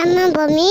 நம்ம பூமி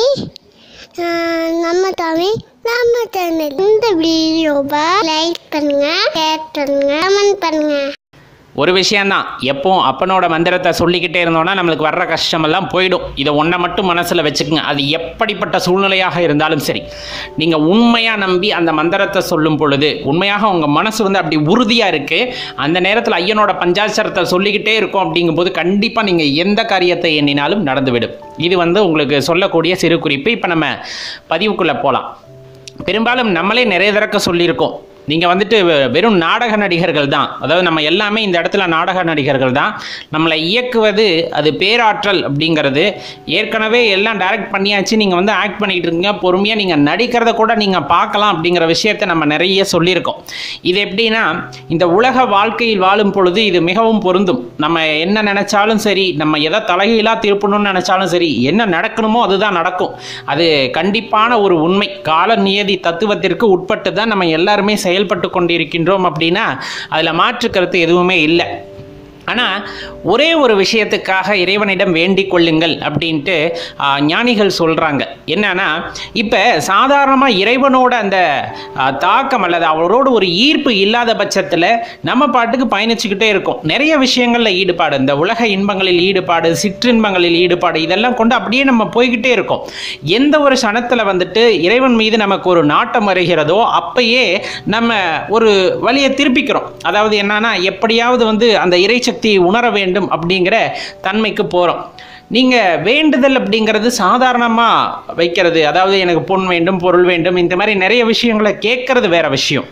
ஆஹ் நம்ம தமிழ் நம்ம சேனல் இந்த வீடியோவை லைக் பண்ணுங்க ஷேர் பண்ணுங்க கமெண்ட் பண்ணுங்க ஒரு விஷயந்தான் எப்பவும் அப்பனோட மந்திரத்தை சொல்லிக்கிட்டே இருந்தோம்னா நம்மளுக்கு வர்ற கஷ்டமெல்லாம் போயிடும் இதை ஒன்றை மட்டும் மனசில் வச்சுக்கோங்க அது எப்படிப்பட்ட சூழ்நிலையாக இருந்தாலும் சரி நீங்கள் உண்மையாக நம்பி அந்த மந்திரத்தை சொல்லும் பொழுது உண்மையாக உங்கள் மனசு வந்து அப்படி உறுதியாக இருக்குது அந்த நேரத்தில் ஐயனோட பஞ்சாட்சரத்தை சொல்லிக்கிட்டே இருக்கும் அப்படிங்கும்போது கண்டிப்பாக நீங்கள் எந்த காரியத்தை எண்ணினாலும் நடந்துவிடும் இது வந்து உங்களுக்கு சொல்லக்கூடிய சிறு குறிப்பு இப்போ நம்ம பதிவுக்குள்ளே போகலாம் பெரும்பாலும் நம்மளே நிறைய தடக்க சொல்லியிருக்கோம் நீங்கள் வந்துட்டு வெ- வெறும் நாடக நடிகர்கள் தான் அதாவது நம்ம எல்லாமே இந்த இடத்துல நாடக நடிகர்கள் தான் நம்மளை இயக்குவது அது பேராற்றல் அப்படிங்கிறது ஏற்கனவே எல்லாம் டைரக்ட் பண்ணியாச்சு நீங்கள் வந்து ஆக்ட் பண்ணிக்கிட்டு இருக்கீங்க பொறுமையாக நீங்கள் நடிக்கிறத கூட நீங்கள் பார்க்கலாம் அப்படிங்கிற விஷயத்தை நம்ம நிறைய சொல்லியிருக்கோம் இது எப்படின்னா இந்த உலக வாழ்க்கையில் வாழும் பொழுது இது மிகவும் பொருந்தும் நம்ம என்ன நினைச்சாலும் சரி நம்ம எதை தலைகீழாக திருப்பணும்னு நினைச்சாலும் சரி என்ன நடக்கணுமோ அதுதான் நடக்கும் அது கண்டிப்பான ஒரு உண்மை கால நியதி தத்துவத்திற்கு உட்பட்டு தான் நம்ம எல்லாருமே செயல்பட்டு கொண்டிருக்கின்றோம் அப்படின்னா அதில் மாற்று கருத்து எதுவுமே இல்லை ஆனால் ஒரே ஒரு விஷயத்துக்காக இறைவனிடம் வேண்டிக் கொள்ளுங்கள் அப்படின்ட்டு ஆ, ஞானிகள் சொல்கிறாங்க என்னன்னா இப்போ சாதாரணமாக இறைவனோட அந்த ஆ, தாக்கம் அல்லது அவரோட ஒரு ஈர்ப்பு இல்லாத பட்சத்தில் நம்ம பாட்டுக்கு பயணிச்சுக்கிட்டே இருக்கோம் நிறைய விஷயங்களில் ஈடுபாடு இந்த உலக இன்பங்களில் ஈடுபாடு சிற்றின்பங்களில் ஈடுபாடு இதெல்லாம் கொண்டு அப்படியே நம்ம போய்கிட்டே இருக்கோம் எந்த ஒரு சனத்தில் வந்துட்டு இறைவன் மீது நமக்கு ஒரு நாட்டம் வருகிறதோ அப்பயே நம்ம ஒரு வழியை திருப்பிக்கிறோம் அதாவது என்னன்னா எப்படியாவது வந்து அந்த இறைசக்தியை உணர வேண்டும் அப்படிங்கிற தன்மைக்கு போகிறோம் நீங்கள் வேண்டுதல் அப்படிங்கிறது சாதாரணமாக வைக்கிறது அதாவது எனக்கு பொன் வேண்டும் பொருள் வேண்டும் இந்த மாதிரி நிறைய விஷயங்களை கேட்கறது வேற விஷயம்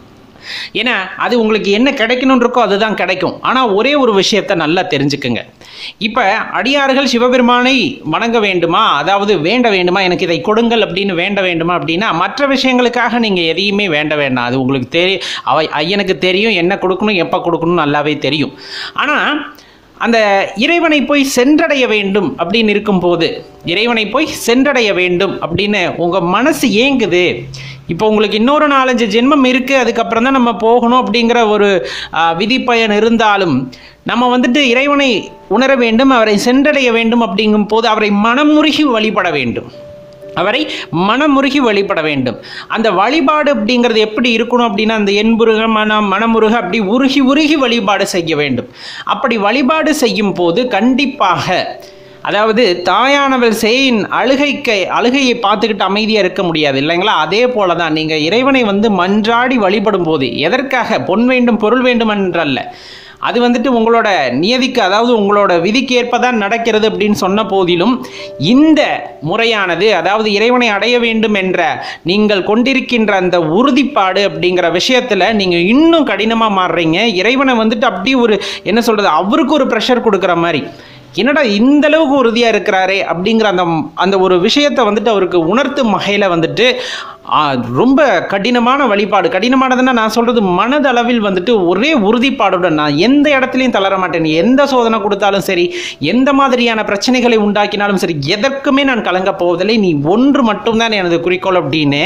ஏன்னா அது உங்களுக்கு என்ன கிடைக்கணும்னு இருக்கோ அதுதான் கிடைக்கும் ஆனால் ஒரே ஒரு விஷயத்தை நல்லா தெரிஞ்சுக்குங்க இப்போ அடியார்கள் சிவபெருமானை வணங்க வேண்டுமா அதாவது வேண்ட வேண்டுமா எனக்கு இதை கொடுங்கள் அப்படின்னு வேண்ட வேண்டுமா அப்படின்னா மற்ற விஷயங்களுக்காக நீங்கள் எதையுமே வேண்ட வேண்டாம் அது உங்களுக்கு தெரி அவை ஐயனுக்கு தெரியும் என்ன கொடுக்கணும் எப்போ கொடுக்கணும் நல்லாவே தெரியும் ஆனால் அந்த இறைவனை போய் சென்றடைய வேண்டும் அப்படின்னு இருக்கும்போது இறைவனை போய் சென்றடைய வேண்டும் அப்படின்னு உங்கள் மனசு ஏங்குது இப்போ உங்களுக்கு இன்னொரு நாலஞ்சு ஜென்மம் இருக்குது அதுக்கப்புறம் தான் நம்ம போகணும் அப்படிங்கிற ஒரு ஆ, விதிப்பயன் இருந்தாலும் நம்ம வந்துட்டு இறைவனை உணர வேண்டும் அவரை சென்றடைய வேண்டும் அப்படிங்கும் போது அவரை மனமுருகி வழிபட வேண்டும் அவரை மனமுருகி வழிபட வேண்டும் அந்த வழிபாடு அப்படிங்கிறது எப்படி இருக்கணும் அப்படின்னா அந்த என்புருக மனம் மனமுருக அப்படி உருகி உருகி வழிபாடு செய்ய வேண்டும் அப்படி வழிபாடு செய்யும் போது கண்டிப்பாக அதாவது தாயானவள் சேயின் அழுகைக்கு அழுகையை பார்த்துக்கிட்டு அமைதியாக இருக்க முடியாது இல்லைங்களா அதே போல தான் நீங்கள் இறைவனை வந்து மன்றாடி வழிபடும் போது எதற்காக பொன் வேண்டும் பொருள் வேண்டும் என்றல்ல அது வந்துட்டு உங்களோட நியதிக்கு அதாவது உங்களோட விதிக்கு ஏற்பதான் நடக்கிறது அப்படின்னு சொன்ன போதிலும் இந்த முறையானது அதாவது இறைவனை அடைய வேண்டும் என்ற நீங்கள் கொண்டிருக்கின்ற அந்த உறுதிப்பாடு அப்படிங்கிற விஷயத்தில் நீங்கள் இன்னும் கடினமாக மாறுறீங்க இறைவனை வந்துட்டு அப்படி ஒரு என்ன சொல்கிறது அவருக்கு ஒரு ப்ரெஷர் கொடுக்குற மாதிரி என்னடா இந்த அளவுக்கு உறுதியாக இருக்கிறாரே அப்படிங்கிற அந்த அந்த ஒரு விஷயத்தை வந்துட்டு அவருக்கு உணர்த்தும் வகையில் வந்துட்டு ஆ, ரொம்ப கடினமான வழிபாடு கடினமானதுன்னா நான் சொல்கிறது மனதளவில் வந்துட்டு ஒரே உறுதிப்பாடுடன் நான் எந்த இடத்துலையும் தளர மாட்டேன் எந்த சோதனை கொடுத்தாலும் சரி எந்த மாதிரியான பிரச்சனைகளை உண்டாக்கினாலும் சரி எதற்குமே நான் கலங்கப் போவதில்லை நீ ஒன்று மட்டும்தான் எனது குறிக்கோள் அப்படின்னு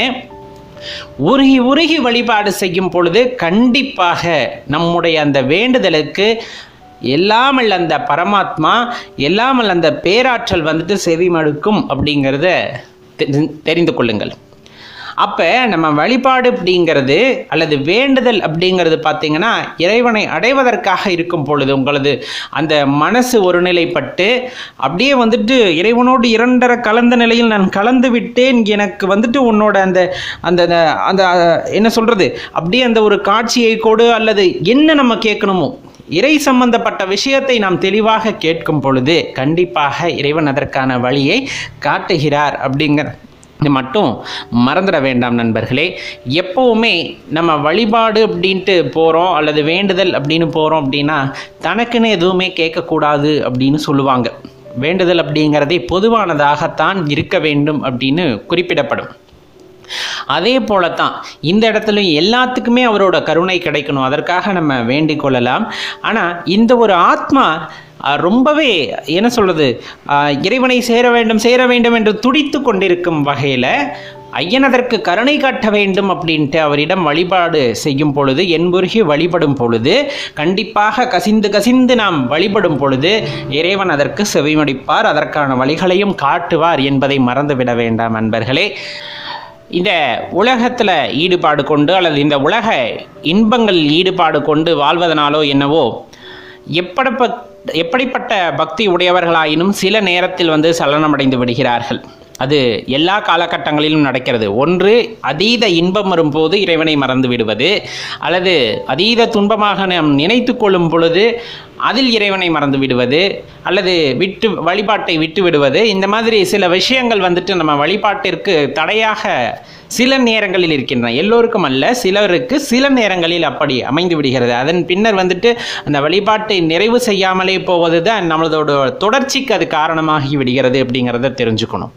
உருகி உருகி வழிபாடு செய்யும் பொழுது கண்டிப்பாக நம்முடைய அந்த வேண்டுதலுக்கு எல்லாமல் அந்த பரமாத்மா எல்லாமல் அந்த பேராற்றல் வந்துட்டு செவிமடுக்கும் அப்படிங்கிறத தெரி- தெரிந்து கொள்ளுங்கள் அப்போ நம்ம வழிபாடு அப்படிங்கிறது அல்லது வேண்டுதல் அப்படிங்கிறது பார்த்தீங்கன்னா இறைவனை அடைவதற்காக இருக்கும் பொழுது உங்களது அந்த மனசு ஒருநிலைப்பட்டு அப்படியே வந்துட்டு இறைவனோடு இரண்டர கலந்த நிலையில் நான் கலந்து விட்டேன் எனக்கு வந்துட்டு உன்னோட அந்த அந்த அந்த என்ன சொல்கிறது அப்படியே அந்த ஒரு காட்சியை கொடு அல்லது என்ன நம்ம கேட்கணுமோ இறை சம்பந்தப்பட்ட விஷயத்தை நாம் தெளிவாக கேட்கும் பொழுது கண்டிப்பாக இறைவன் அதற்கான வழியை காட்டுகிறார் அப்படிங்கிற இது மட்டும் மறந்துட வேண்டாம் நண்பர்களே எப்போவுமே நம்ம வழிபாடு அப்படின்ட்டு போகிறோம் அல்லது வேண்டுதல் அப்படின்னு போகிறோம் அப்படின்னா தனக்குன்னு எதுவுமே கேட்கக்கூடாது அப்படின்னு சொல்லுவாங்க வேண்டுதல் அப்படிங்கிறதே பொதுவானதாகத்தான் இருக்க வேண்டும் அப்படின்னு குறிப்பிடப்படும் அதே போலத்தான் இந்த இடத்துலையும் எல்லாத்துக்குமே அவரோட கருணை கிடைக்கணும் அதற்காக நம்ம வேண்டிக் கொள்ளலாம் ஆனால் இந்த ஒரு ஆத்மா அஹ், ரொம்பவே என்ன சொல்றது அஹ், இறைவனை சேர வேண்டும் சேர வேண்டும் என்று துடித்து கொண்டிருக்கும் வகையில் ஐயன் அதற்கு கருணை காட்ட வேண்டும் அப்படின்ட்டு அவரிடம் வழிபாடு செய்யும் பொழுது என்புருகி வழிபடும் பொழுது கண்டிப்பாக கசிந்து கசிந்து நாம் வழிபடும் பொழுது இறைவன் அதற்கு செவிமடிப்பார் அதற்கான வழிகளையும் காட்டுவார் என்பதை மறந்துவிட வேண்டாம் நண்பர்களே இந்த உலகத்தில் ஈடுபாடு கொண்டு அல்லது இந்த உலக இன்பங்களில் ஈடுபாடு கொண்டு வாழ்வதனாலோ என்னவோ எப்படிப்ப எப்படிப்பட்ட பக்தி உடையவர்களாயினும் சில நேரத்தில் வந்து சலனமடைந்து விடுகிறார்கள் அது எல்லா காலகட்டங்களிலும் நடக்கிறது ஒன்று அதீத இன்பம் வரும்போது இறைவனை மறந்து விடுவது அல்லது அதீத துன்பமாக நாம் நினைத்து கொள்ளும் பொழுது அதில் இறைவனை மறந்து விடுவது அல்லது விட்டு வழிபாட்டை விட்டு விடுவது இந்த மாதிரி சில விஷயங்கள் வந்துட்டு நம்ம வழிபாட்டிற்கு தடையாக சில நேரங்களில் இருக்கின்றன எல்லோருக்கும் அல்ல சிலருக்கு சில நேரங்களில் அப்படி அமைந்து விடுகிறது அதன் பின்னர் வந்துட்டு அந்த வழிபாட்டை நிறைவு செய்யாமலே போவது தான் நம்மளோட தொடர்ச்சிக்கு அது காரணமாகி விடுகிறது அப்படிங்கிறத தெரிஞ்சுக்கணும்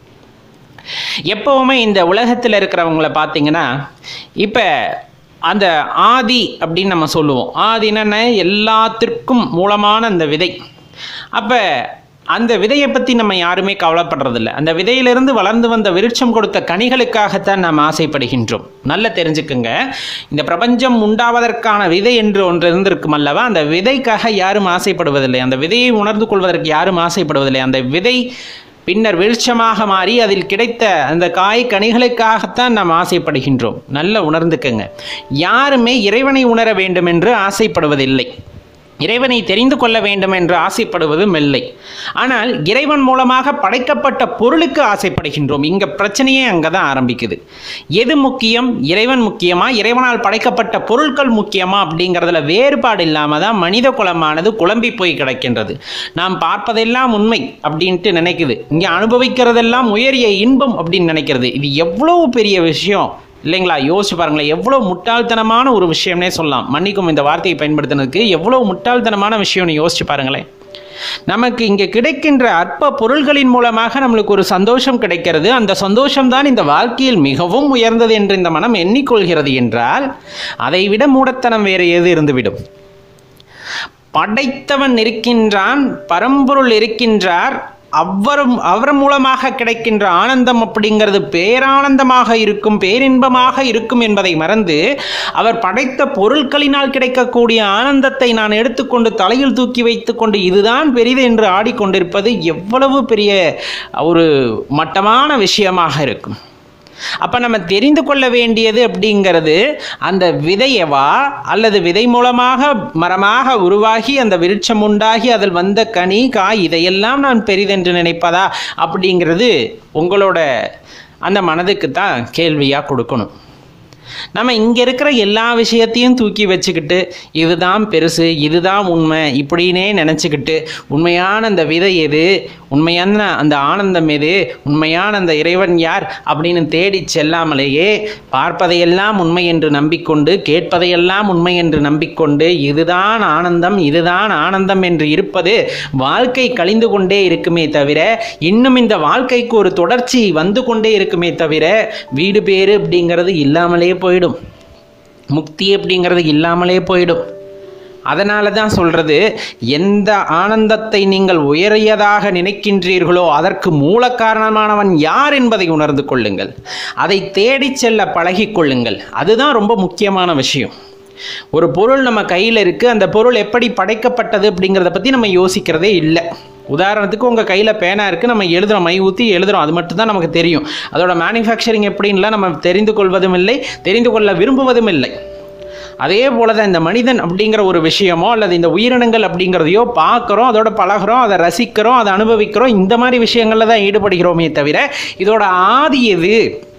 எப்போவுமே இந்த உலகத்தில் இருக்கிறவங்கள பார்த்தீங்கன்னா இப்போ அந்த ஆதி அப்படின்னு நம்ம சொல்லுவோம் ஆதினா எல்லாத்திற்கும் மூலமான அந்த விதை அப்போ அந்த விதையை பற்றி நம்ம யாருமே கவலைப்படுறதில்ல அந்த விதையிலிருந்து வளர்ந்து வந்த விருட்சம் கொடுத்த கனிகளுக்காகத்தான் நாம் ஆசைப்படுகின்றோம் நல்லா தெரிஞ்சுக்குங்க இந்த பிரபஞ்சம் உண்டாவதற்கான விதை என்று ஒன்று இருந்திருக்கும் அல்லவா அந்த விதைக்காக யாரும் ஆசைப்படுவதில்லை அந்த விதையை உணர்ந்து கொள்வதற்கு யாரும் ஆசைப்படுவதில்லை அந்த விதை பின்னர் விருட்சமாக மாறி அதில் கிடைத்த அந்த காய் கனிகளுக்காகத்தான் நாம் ஆசைப்படுகின்றோம் நல்ல உணர்ந்துக்கங்க யாருமே இறைவனை உணர வேண்டும் என்று ஆசைப்படுவதில்லை இறைவனை தெரிந்து கொள்ள வேண்டும் என்று ஆசைப்படுவதும் இல்லை ஆனால் இறைவன் மூலமாக படைக்கப்பட்ட பொருளுக்கு ஆசைப்படுகின்றோம் இங்க பிரச்சனையே அங்கே தான் ஆரம்பிக்குது எது முக்கியம் இறைவன் முக்கியமா இறைவனால் படைக்கப்பட்ட பொருட்கள் முக்கியமா அப்படிங்கிறதுல வேறுபாடு இல்லாமல் தான் மனித குலமானது குழம்பி போய் கிடக்கின்றது நாம் பார்ப்பதெல்லாம் உண்மை அப்படின்ட்டு நினைக்குது இங்கே அனுபவிக்கிறதெல்லாம் உயரிய இன்பம் அப்படின்னு நினைக்கிறது இது எவ்வளவு பெரிய விஷயம் இல்லைங்களா யோசிச்சு பாருங்களேன் எவ்வளோ முட்டாள்தனமான ஒரு விஷயம்னே சொல்லலாம் மன்னிக்கும் இந்த வார்த்தையை பயன்படுத்தினதுக்கு எவ்வளோ முட்டாள்தனமான விஷயம்னு யோசிச்சு பாருங்களேன் நமக்கு இங்கே கிடைக்கின்ற அற்ப பொருள்களின் மூலமாக நம்மளுக்கு ஒரு சந்தோஷம் கிடைக்கிறது அந்த சந்தோஷம்தான் இந்த வாழ்க்கையில் மிகவும் உயர்ந்தது என்று இந்த மனம் எண்ணிக்கொள்கிறது என்றால் அதைவிட மூடத்தனம் வேறு எது இருந்துவிடும் படைத்தவன் இருக்கின்றான் பரம்பொருள் இருக்கின்றார் அவரும் அவர் மூலமாக கிடைக்கின்ற ஆனந்தம் அப்படிங்கிறது பேரானந்தமாக இருக்கும் பேரின்பமாக இருக்கும் என்பதை மறந்து அவர் படைத்த பொருட்களினால் கிடைக்கக்கூடிய ஆனந்தத்தை நான் எடுத்துக்கொண்டு தலையில் தூக்கி வைத்துக்கொண்டு இதுதான் பெரிது என்று ஆடிக்கொண்டிருப்பது எவ்வளவு பெரிய ஒரு மட்டமான விஷயமாக இருக்கும் அப்போ நம்ம தெரிந்து கொள்ள வேண்டியது அப்படிங்கிறது அந்த விதையவா அல்லது விதை மூலமாக மரமாக உருவாகி அந்த விருட்சம் உண்டாகி அதில் வந்த கனி காய் இதையெல்லாம் நான் பெரிதென்று நினைப்பதா அப்படிங்கிறது உங்களோட அந்த மனதுக்கு தான் கேள்வியாக கொடுக்கணும் நம்ம இங்கே இருக்கிற எல்லா விஷயத்தையும் தூக்கி வச்சுக்கிட்டு இதுதான் பெருசு இதுதான் உண்மை இப்படின்னே நினச்சிக்கிட்டு உண்மையான அந்த விதை எது உண்மையான அந்த ஆனந்தம் எது உண்மையான அந்த இறைவன் யார் அப்படின்னு தேடி செல்லாமலேயே பார்ப்பதையெல்லாம் உண்மை என்று நம்பிக்கொண்டு கேட்பதையெல்லாம் உண்மை என்று நம்பிக்கொண்டு இதுதான் ஆனந்தம் இதுதான் ஆனந்தம் என்று இருப்பது வாழ்க்கை கழிந்து கொண்டே இருக்குமே தவிர இன்னும் இந்த வாழ்க்கைக்கு ஒரு தொடர்ச்சி வந்து கொண்டே இருக்குமே தவிர வீடு பேரு அப்படிங்கிறது இல்லாமலே போயிடும் முக்தி அப்படிங்கிறது இல்லாமலே போயிடும் அதனால தான் சொல்றது எந்த ஆனந்தத்தை நீங்கள் உயரியதாக நினைக்கின்றீர்களோ அதற்கு மூல காரணமானவன் யார் என்பதை உணர்ந்து கொள்ளுங்கள் அதை தேடிச் செல்ல பழகிக் கொள்ளுங்கள் அதுதான் ரொம்ப முக்கியமான விஷயம் ஒரு பொருள் நம்ம கையில் இருக்குது அந்த பொருள் எப்படி படைக்கப்பட்டது அப்படிங்கிறத பற்றி நம்ம யோசிக்கிறதே இல்லை உதாரணத்துக்கு உங்கள் கையில் பேனா இருக்குது நம்ம எழுதுகிறோம் மை ஊற்றி எழுதுகிறோம் அது மட்டும் தான் நமக்கு தெரியும் அதோட மேனுஃபேக்சரிங் எப்படின்லாம் நம்ம தெரிந்து கொள்வதும் இல்லை தெரிந்து கொள்ள விரும்புவதும் இல்லை அதே போல தான் இந்த மனிதன் அப்படிங்கிற ஒரு விஷயமோ அல்லது இந்த உயிரினங்கள் அப்படிங்கிறதையோ பார்க்குறோம் அதோட பழகுறோம் அதை ரசிக்கிறோம் அதை அனுபவிக்கிறோம் இந்த மாதிரி விஷயங்களில் தான் ஈடுபடுகிறோமே தவிர இதோட ஆதி எது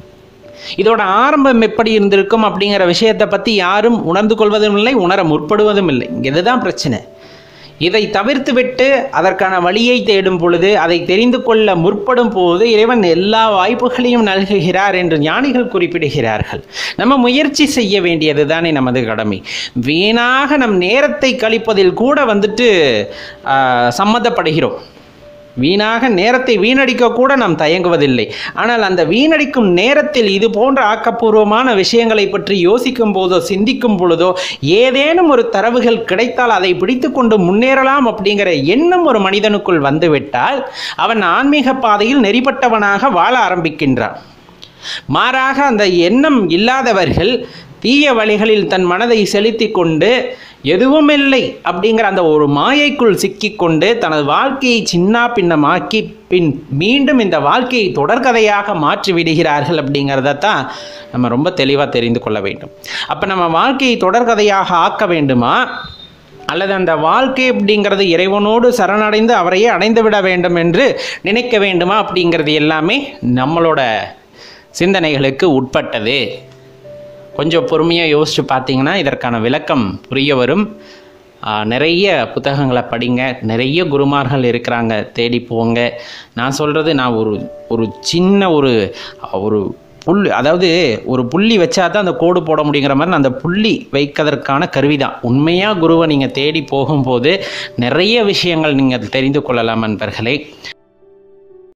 இதோட ஆரம்பம் எப்படி இருந்திருக்கும் அப்படிங்கிற விஷயத்தை பற்றி யாரும் உணர்ந்து கொள்வதும் இல்லை உணர முற்படுவதும் இல்லை இதுதான் பிரச்சனை இதை தவிர்த்துவிட்டு அதற்கான வழியை தேடும் பொழுது அதை தெரிந்து கொள்ள முற்படும் போது இறைவன் எல்லா வாய்ப்புகளையும் நல்குகிறார் என்று ஞானிகள் குறிப்பிடுகிறார்கள் நம்ம முயற்சி செய்ய வேண்டியது தானே நமது கடமை வீணாக நம் நேரத்தை கழிப்பதில் கூட வந்துட்டு ஆஹ், சம்மதப்படுகிறோம் வீணாக நேரத்தை வீணடிக்க கூட நாம் தயங்குவதில்லை ஆனால் அந்த வீணடிக்கும் நேரத்தில் இது போன்ற ஆக்கப்பூர்வமான விஷயங்களை பற்றி யோசிக்கும் போதோ சிந்திக்கும் பொழுதோ ஏதேனும் ஒரு தரவுகள் கிடைத்தால் அதை பிடித்து கொண்டு முன்னேறலாம் அப்படிங்கிற எண்ணம் ஒரு மனிதனுக்குள் வந்துவிட்டால் அவன் ஆன்மீக பாதையில் நெறிப்பட்டவனாக வாழ ஆரம்பிக்கின்றான் மாறாக அந்த எண்ணம் இல்லாதவர்கள் தீய வழிகளில் தன் மனதை செலுத்தி கொண்டு எதுவுமில்லை அப்படிங்கிற அந்த ஒரு மாயைக்குள் சிக்கிக்கொண்டு தனது வாழ்க்கையை சின்ன பின்னமாக்கி பின் மீண்டும் இந்த வாழ்க்கையை தொடர்கதையாக மாற்றி விடுகிறார்கள் அப்படிங்கிறத தான் நம்ம ரொம்ப தெளிவாக தெரிந்து கொள்ள வேண்டும் அப்போ நம்ம வாழ்க்கையை தொடர்கதையாக ஆக்க வேண்டுமா அல்லது அந்த வாழ்க்கை அப்படிங்கிறது இறைவனோடு சரணடைந்து அவரையே அடைந்து விட வேண்டும் என்று நினைக்க வேண்டுமா அப்படிங்கிறது எல்லாமே நம்மளோட சிந்தனைகளுக்கு உட்பட்டது கொஞ்சம் பொறுமையாக யோசித்து பார்த்தீங்கன்னா இதற்கான விளக்கம் புரிய வரும் ஆ, நிறைய புத்தகங்களை படிங்க நிறைய குருமார்கள் இருக்கிறாங்க தேடி போங்க நான் சொல்கிறது நான் ஒரு ஒரு சின்ன ஒரு ஒரு புல் அதாவது ஒரு புள்ளி வச்சா தான் அந்த கோடு போட முடியுங்கிற மாதிரி நான் அந்த புள்ளி வைக்கிறதற்கான கருவி தான் உண்மையாக குருவை நீங்கள் தேடி போகும்போது நிறைய விஷயங்கள் நீங்கள் தெரிந்து கொள்ளலாம் நண்பர்களே